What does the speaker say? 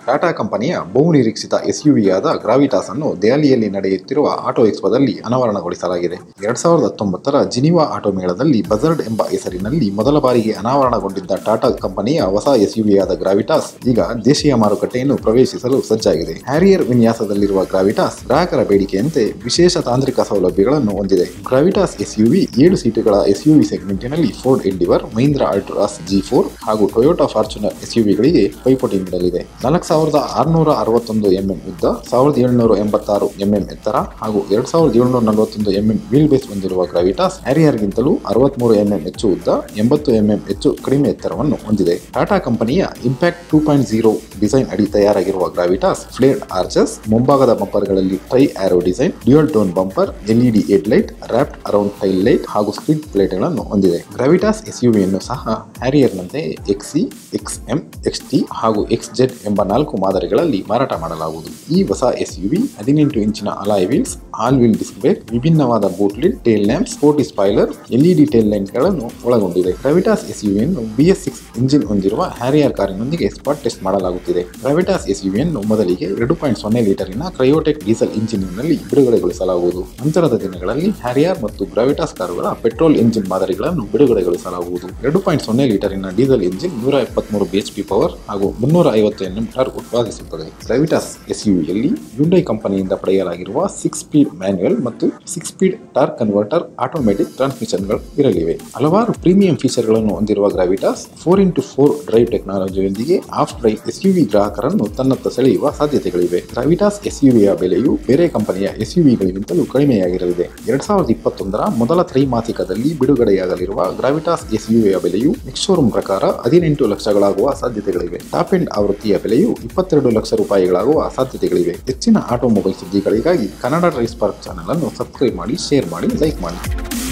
ಟಾಟಾ ಕಂಪನಿಯ ಬಹುನಿರೀಕ್ಷಿತ ಎಸ್ಯುವಿಯಾದ ಗ್ರಾವಿಟಾಸ್ ಅನ್ನು ದೆಹಲಿಯಲ್ಲಿ ನಡೆಯುತ್ತಿರುವ ಆಟೋ ಎಕ್ಸ್ಪೋದಲ್ಲಿ ಅನಾವರಣಗೊಳಿಸಲಾಗಿದೆ ಎರಡ್ ಸಾವಿರದ ಹತ್ತೊಂಬತ್ತರ ಜಿನಿವಾ ಆಟೋ ಮೇಳದಲ್ಲಿ ಬಜರ್ಡ್ ಎಂಬ ಹೆಸರಿನಲ್ಲಿ ಮೊದಲ ಬಾರಿಗೆ ಅನಾವರಣಗೊಂಡಿದ್ದ ಟಾಟಾ ಕಂಪನಿಯ ಹೊಸ ಎಸ್ಯುವಿಯಾದ ಗ್ರಾವಿಟಾಸ್ ಈಗ ದೇಶೀಯ ಮಾರುಕಟ್ಟೆಯನ್ನು ಪ್ರವೇಶಿಸಲು ಸಜ್ಜಾಗಿದೆ ಹ್ಯಾರಿಯರ್ ವಿನ್ಯಾಸದಲ್ಲಿರುವ ಗ್ರಾವಿಟಾಸ್ ಗ್ರಾಹಕರ ಬೇಡಿಕೆಯಂತೆ ವಿಶೇಷ ತಾಂತ್ರಿಕ ಸೌಲಭ್ಯಗಳನ್ನು ಹೊಂದಿದೆ ಗ್ರಾವಿಟಾಸ್ ಎಸ್ಯುವಿ ಏಳು ಸೀಟುಗಳ ಎಸ್ಯುವಿ ಸೆಗ್ಮೆಂಟಿನಲ್ಲಿ Ford Endeavour Mahindra Alturas G four ಹಾಗೂ ಟೊಯೋಟಾ ಫಾರ್ಚುನರ್ ಎಸ್ಯುವಿಗಳಿಗೆ ಪೈಪೋಟಿ ನೀಡಲಿದೆ ನಾಲ್ಕು ಸಾವಿರದ ಆರುನೂರ ಅರವತ್ತೊಂದು ಎಂಎಂ ಉದ್ದ ಸಾವಿರದ ಏಳುನೂರ ಎಂಬತ್ತಾರು ಎಂಎಂ ಎತ್ತರ ಹಾಗೂ ಎರಡ್ ಸಾವಿರದ ಏಳುನೂರ ನಲವತ್ತೊಂದು ಎಂಎಂ ವೀಲ್ ಬೇಸ್ ಹೊಂದಿರುವ ಗ್ರಾವಿಟಾಸ್ ಹ್ಯಾರಿಯರ್ಗಿಂತಲೂ ಅರವತ್ಮೂರು ಎಂಎಂ ಹೆಚ್ಚು ಉದ್ದ ಎಂಬತ್ತು ಎಂಎಂ ಹೆಚ್ಚು ಕಡಿಮೆ ಎತ್ತರವನ್ನು ಹೊಂದಿದೆ ಟಾಟಾ ಕಂಪನಿಯ impact two point zero design ಅಡಿ ತಯಾರಾಗಿರುವ ಗ್ರಾವಿಟಾಸ್ ಫ್ಲೇಡ್ ಆರ್ಚಸ್ ಮುಂಭಾಗದ ಬಂಪರ್ಗಳಲ್ಲಿ tri arrow design dual tone bumper LED head light wrapped around tail light ಹಾಗೂ ಸ್ಕ್ರೀನ್ ಪ್ಲೇಟ್ಗಳನ್ನು ಹೊಂದಿದೆ ಗ್ರಾವಿಟಾಸ್ ಎಸ್ಯುವಿಯನ್ನು ಸಹ ಹ್ಯಾರಿಯರ್ನಂತೆ XE X M X T ಹಾಗೂ ಎಕ್ಸ್ ಜೆಡ್ ಎಂಬ ನಾಲ್ಕು ಮಾದರಿಗಳಲ್ಲಿ ಮಾರಾಟ ಮಾಡಲಾಗುವುದು ಈ ಹೊಸ ಎಸ್ಯುವಿ ಹದಿನೆಂಟು ಇಂಚಿನ alloy wheels all wheel disc brake ವಿಭಿನ್ನವಾದ boot lid tail lamp sporty spoiler LED tail ಲೈಟ್ಗಳನ್ನು ಒಳಗೊಂಡಿದೆ ಗ್ರಾವಿಟಾಸ್ ಎಸ್ಯುವಿಯನ್ನು ಬಿಎಸ್ ಸಿಕ್ಸ್ ಇಂಜಿನ್ ಹೊಂದಿರುವ ಹ್ಯಾರಿಯರ್ ಕಾರಿನೊಂದಿಗೆ ಸ್ಪಾಟ್ ಟೆಸ್ಟ್ ಮಾಡಲಾಗುತ್ತಿದೆ ಗ್ರಾವಿಟಾಸ್ ಎಸ್ಯುವಿಯನ್ನು ಮೊದಲಿಗೆ ಎರಡು ಪಾಯಿಂಟ್ ಸೊನ್ನೆ ಲೀಟರಿನ ಕ್ರಯೋಟೆಕ್ ಡೀಸೆಲ್ ಇಂಜಿನ್ನಲ್ಲಿ ಬಿಡುಗಡೆಗೊಳಿಸಲಾಗುವುದು ನಂತರದ ದಿನಗಳಲ್ಲಿ ಹ್ಯಾರಿಯರ್ ಮತ್ತು ಗ್ರಾವಿಟಾಸ್ ಕಾರುಗಳ ಪೆಟ್ರೋಲ್ ಇಂಜಿನ್ ಮಾದರಿಗಳನ್ನು ಬಿಡುಗಡೆಗೊಳಿಸಲಾಗುವುದು ಎರಡು ಪಾಯಿಂಟ್ ಸೊನ್ನೆ ಲೀಟರಿನ ಡೀಸೆಲ್ ಇಂಜಿನ್ ನೂರ ಎಪ್ಪತ್ಮೂರು ಬಿಎಚ್ಪಿ ಪವರ್ ಹಾಗೂ ಮುನ್ನೂರ ಐವತ್ತು ಎನ್ಎಂ ಟಾರ್ಕ್ ಉತ್ಪಾದಿಸುತ್ತದೆ ಗ್ರಾವಿಟಾಸ್ ಎಸ್ಯುವಿಯಲ್ಲಿ ಯುಂಡೈ ಕಂಪನಿಯಿಂದ ಪಡೆಯಲಾಗಿರುವ ಸಿಕ್ಸ್ ಸ್ಪೀಡ್ ಮ್ಯಾನ್ಯುಯಲ್ ಮತ್ತು six speed torque converter automatic ಟ್ರಾನ್ಸ್ಮಿಷನ್ಗಳು ಇರಲಿವೆ ಹಲವಾರು ಪ್ರೀಮಿಯಂ ಫೀಚರ್ಗಳನ್ನು ಹೊಂದಿರುವ Gravitas four into four drive ಟೆಕ್ನಾಲಜಿಯೊಂದಿಗೆ ಆಫ್ ಡ್ರೈವ್ ಎಸ್ಯುವಿ ಗ್ರಾಹಕರನ್ನು ತನ್ನತ್ತ ಸೆಳೆಯುವ ಸಾಧ್ಯತೆಗಳಿವೆ ಗ್ರಾವಿಟಾಸ್ ಎಸ್ಯುವಿಯ ಬೆಲೆಯು ಬೇರೆ ಕಂಪನಿಯ ಎಸ್ಯುವಿಗಳಿಗಿಂತಲೂ ಕಡಿಮೆಯಾಗಿರಲಿದೆ ಎರಡ್ ಸಾವಿರದ ಇಪ್ಪತ್ತೊಂದರ ಮೊದಲ ತ್ರೈಮಾಸಿಕದಲ್ಲಿ ಬಿಡುಗಡೆಯಾಗಲಿರುವ ಗ್ರಾವಿಟಾಸ್ ಎಸ್ಯುವಿಯ ಬೆಲೆಯು ನೆಕ್ಸ್ಟ್ ಶೋರೂಮ್ ಪ್ರಕಾರ ಹದಿನೆಂಟು ಲಕ್ಷಗಳಾಗುವ ಸಾಧ್ಯತೆಗಳಿವೆ ಟಾಪ್ ಎಂಡ್ ಆವೃತ್ತಿಯ ಬೆಲೆಯು ಇಪ್ಪತ್ತೆರಡು ಲಕ್ಷ ರೂಪಾಯಿಗಳಾಗುವ ಸಾಧ್ಯತೆಗಳಿವೆ ಹೆಚ್ಚಿನ ಆಟೋಮೊಬೈಲ್ ಸುದ್ದಿಗಳಿಗಾಗಿ ಕನ್ನಡ ರೈಸ್ ಪಾರ್ಕ್ ಚಾನೆಲ್ ಅನ್ನು ಸಬ್ಸ್ಕ್ರೈಬ್ ಮಾಡಿ ಶೇರ್ ಮಾಡಿ ಲೈಕ್ ಮಾಡಿ